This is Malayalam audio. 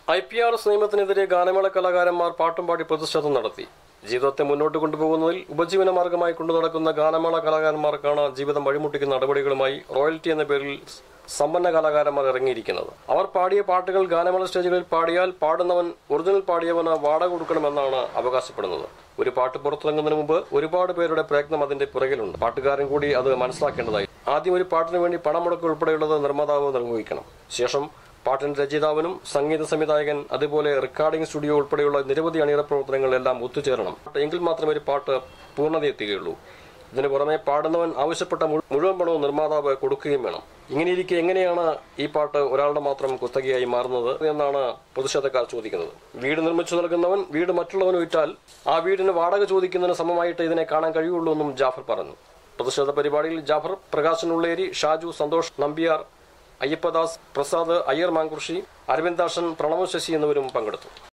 ഐ പി ആർ എസ് നിയമത്തിനെതിരെ ഗാനമേള കലാകാരന്മാർ പാട്ടും പാടി പ്രതിഷേധം നടത്തി ജീവിതത്തെ മുന്നോട്ട് കൊണ്ടുപോകുന്നതിൽ ഉപജീവന മാർഗമായി കൊണ്ടു നടക്കുന്ന ഗാനമേള കലാകാരന്മാർക്കാണ് ജീവിതം വഴിമുട്ടിക്കുന്ന നടപടികളുമായി റോയൽറ്റി എന്ന പേരിൽ സമ്പന്ന കലാകാരന്മാർ ഇറങ്ങിയിരിക്കുന്നത് അവർ പാടിയ പാട്ടുകൾ ഗാനമേള സ്റ്റേജുകളിൽ പാടിയാൽ പാടുന്നവൻ ഒറിജിനൽ പാടിയവന് വാടക കൊടുക്കണമെന്നാണ് അവകാശപ്പെടുന്നത് ഒരു പാട്ട് പുറത്തിറങ്ങുന്നതിന് മുമ്പ് ഒരുപാട് പേരുടെ പ്രയത്നം അതിന്റെ പുറകിലുണ്ട് പാട്ടുകാരൻ കൂടി അത് മനസ്സിലാക്കേണ്ടതായി ആദ്യം ഒരു പാട്ടിന് വേണ്ടി പണം മുടക്ക് ഉൾപ്പെടെയുള്ളത് നിർമ്മാതാവ് നിർവഹിക്കണം ശേഷം പാട്ടിന്റെ രചയിതാവിനും സംഗീത സംവിധായകൻ അതുപോലെ റെക്കോർഡിംഗ് സ്റ്റുഡിയോ ഉൾപ്പെടെയുള്ള നിരവധി അണിയറ പ്രവർത്തനങ്ങളെല്ലാം ഒത്തുചേരണം എങ്കിൽ മാത്രമേ ഒരു പാട്ട് പൂർണ്ണതയെത്തുകയുള്ളൂ ഇതിനു പുറമെ പാടുന്നവൻ ആവശ്യപ്പെട്ട മുഴു- മുഴുവൻ പണവും നിർമ്മാതാവ് കൊടുക്കുകയും വേണം ഇങ്ങനെയിരിക്കെ എങ്ങനെയാണ് ഈ പാട്ട് ഒരാളുടെ മാത്രം കുത്തകയായി മാറുന്നത് എന്നാണ് പ്രതിഷേധക്കാർ ചോദിക്കുന്നത് വീട് നിർമ്മിച്ചു നൽകുന്നവൻ വീട് മറ്റുള്ളവന് വിറ്റാൽ ആ വീടിന് വാടക ചോദിക്കുന്നതിന് സമമായിട്ട് ഇതിനെ കാണാൻ കഴിയുള്ളൂ എന്നും ജാഫർ പറഞ്ഞു പ്രതിഷേധ പരിപാടിയിൽ ജാഫർ പ്രകാശൻ ഉള്ളേരി ഷാജു സന്തോഷ് നമ്പ്യാർ അയ്യപ്പദാസ് പ്രസാദ് അയ്യർ മാങ്കുർഷി അരവിന്ദാഷൻ പ്രണവ് ശശി എന്നിവരും പങ്കെടുത്തു